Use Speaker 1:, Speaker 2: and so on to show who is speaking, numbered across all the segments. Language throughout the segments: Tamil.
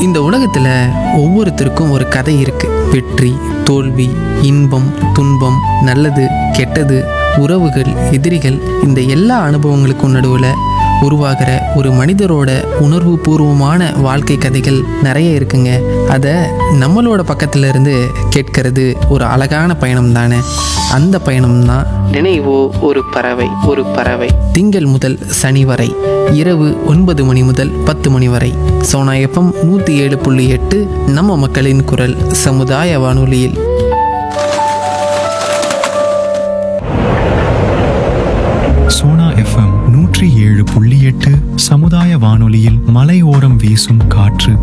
Speaker 1: இந்த உலகத்தில் ஒவ்வொருத்தருக்கும் ஒரு கதை இருக்கு வெற்றி தோல்வி இன்பம் துன்பம் நல்லது கெட்டது உறவுகள் எதிரிகள் இந்த எல்லா அனுபவங்களுக்கும் நடுவில் உருவாகிற ஒரு மனிதரோட உணர்வு பூர்வமான வாழ்க்கை கதைகள் நிறைய இருக்குங்க அதை நம்மளோட பக்கத்துல இருந்து கேட்கறது ஒரு அழகான பயணம் தானே அந்த பயணம் தான் நினைவோ ஒரு பறவை ஒரு பறவை திங்கள் முதல் சனி வரை இரவு ஒன்பது மணி முதல் பத்து மணி வரை சோனா எஃப்எம் நூற்றி ஏழு புள்ளி எட்டு நம்ம மக்களின் குரல் சமுதாய வானொலியில்
Speaker 2: சோனா எஃப்எம் நூற்றி ஏழு புள்ளி எட்டு சமுதாய வானொலியில் மலையோரம் வீசும் காற்று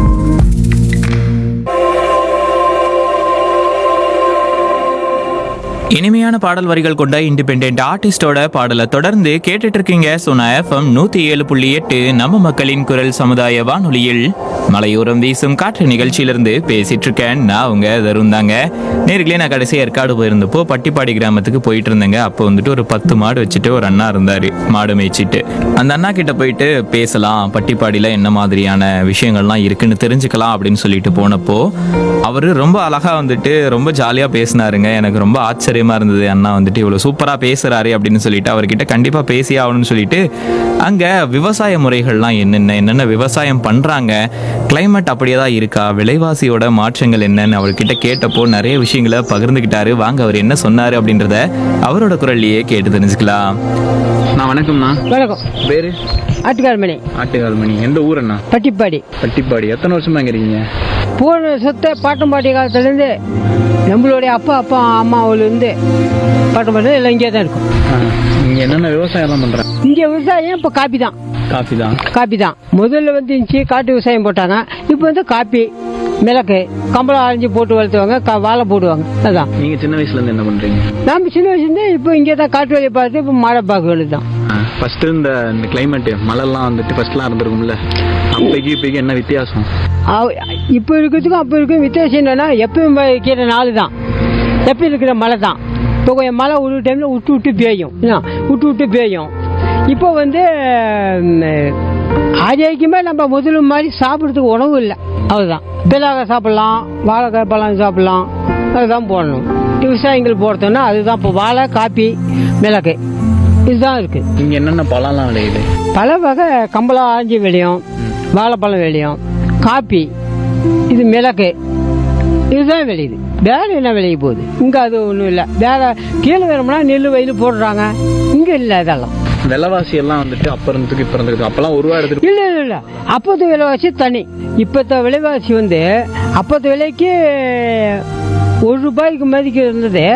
Speaker 3: இனிமையான பாடல் வரிகள் கொண்ட இண்டிபெண்ட் ஆர்டிஸ்டோட பாடலை தொடர்ந்து கேட்டுட்டு இருக்கீங்க சோனா எஃப்எம் நூத்தி ஏழு புள்ளி எட்டு நம்ம மக்களின் குரல் சமுதாய வானொலியில் மலையோரம் வீசும் காற்று நிகழ்ச்சியிலிருந்து பேசிட்டு இருக்கேன் நான் உங்க தருண் தாங்க நேர்களே நான் கடைசி ஏற்காடு போயிருந்தப்போ பட்டிப்பாடி கிராமத்துக்கு போயிட்டு இருந்தேங்க அப்போ வந்துட்டு ஒரு பத்து மாடு வச்சுட்டு ஒரு அண்ணா இருந்தாரு மாடு மேய்ச்சிட்டு அந்த அண்ணா கிட்ட போயிட்டு பேசலாம் பட்டிப்பாடியில என்ன மாதிரியான விஷயங்கள்லாம் இருக்குன்னு தெரிஞ்சுக்கலாம் அப்படின்னு சொல்லிட்டு போனப்போ அவரு ரொம்ப அழகா வந்துட்டு ரொம்ப ஜாலியா பேசினாருங்க எனக்கு ரொம்ப ஆச்சரியமா இருந்தது அண்ணா வந்துட்டு இவ்வளவு சூப்பரா பேசுறாரு அப்படின்னு சொல்லிட்டு அவர்கிட்ட கண்டிப்பா பேசி ஆகணும்னு சொல்லிட்டு அங்க விவசாய முறைகள்லாம் என்னென்ன என்னென்ன விவசாயம் பண்றாங்க கிளைமேட் அப்படியே தான் இருக்கா விலைவாசியோட மாற்றங்கள் என்னன்னு அவர்கிட்ட கேட்டப்போ நிறைய விஷயங்களை பகிர்ந்துக்கிட்டாரு வாங்க அவர் என்ன சொன்னாரு அப்படின்றத அவரோட குரல்லையே கேட்டு தெரிஞ்சுக்கலாம் நான் வணக்கம்ண்ணா
Speaker 4: வணக்கம்
Speaker 3: பேரு
Speaker 4: ஆட்டுக்காரமணி
Speaker 3: ஆட்டுக்கால்மணி எந்த ஊரண்ணா
Speaker 4: பட்டிப்பாடி
Speaker 3: பட்டிப்பாடி எத்தனை வருஷமா இங்க இருக்கீங்க
Speaker 4: போன சொத்தை பாட்டம் பாட்டி காலத்துலேருந்து நம்மளுடைய அப்பா அப்பா அம்மாவிலேருந்து பாட்டம் பாட்டி எல்லாம் இங்கே தான் இருக்கும்
Speaker 3: நீங்க என்னென்ன விவசாயம் பண்றாங்க
Speaker 4: இங்கே விவசாயம் இப்போ காப்பி தான்
Speaker 3: காஃபி தான்
Speaker 4: காப்பி தான் முதல்ல வந்து இருந்துச்சு காட்டு விவசாயம் போட்டாங்க இப்போ வந்து காப்பி மிளகு கம்பளம் அரைஞ்சி போட்டு வளர்த்துவாங்க க- வாழை போடுவாங்க அதான்
Speaker 3: நீங்க சின்ன வயசுல இருந்து என்ன பண்றீங்க
Speaker 4: நம்ம சின்ன வயசுலேருந்து இப்போ இங்கே தான் காட்டு வேலையை பார்த்து இப்போ மழை பார்க்க வேண்டியது தான்
Speaker 3: ஃபர்ஸ்ட் இந்த இந்த கிளைமேட் மழைலாம் வந்துட்டு ஃபர்ஸ்ட்லாம் இருந்திருக்கும்ல அப்பைக்கு இப்பைக்கு என்ன வித்தியாசம்
Speaker 4: இப்போ இருக்கிறதுக்கும் அப்போ இருக்கும் வித்தியாசம் என்னன்னா எப்பயும் வைக்கிற நாள் தான் எப்பயும் இருக்கிற மழை தான் இப்போ கொஞ்சம் மழை ஒரு டைமில் விட்டு விட்டு பேயும் என்ன விட்டு விட்டு பேயும் இப்போ வந்து ம், ஆரோக்கியமா நம்ம முதல்ல மாதிரி சாப்பிட்றதுக்கு உணவு இல்லை அதுதான் பிளாக சாப்பிடலாம் வாழைக்காய் பழம் சாப்பிடலாம் அதுதான் போடணும் விவசாயிகள் போடுறதுன்னா அதுதான் இப்போ வாழை காப்பி மிளகு இதுதான் இருக்குது
Speaker 3: இங்க என்னென்ன பழம்லாம் விளையுது
Speaker 4: பல வகை கம்பளம் ஆஞ்சி விளையும் வாழைப்பழம் விளையும் காப்பி இது மிளகு இதுதான் விளையுது வேற என்ன விளைய போகுது இங்கே அது ஒன்றும் இல்லை வேற கீழே வேணும்னா நெல் வயல் போடுறாங்க இங்கே இல்லை இதெல்லாம்
Speaker 3: விலைவாசி எல்லாம் வந்துட்டு அப்ப இருந்ததுக்கு இப்ப இருந்ததுக்கு அப்பெல்லாம் ஒரு ரூபா எடுத்துட்டு
Speaker 4: இல்லை இல்லை இல்லை அப்போது விலைவாசி தனி இப்போத்த விலைவாசி வந்து அப்போத்த விலைக்கு ஒரு ரூபாய்க்கு மதிக்க இருந்தது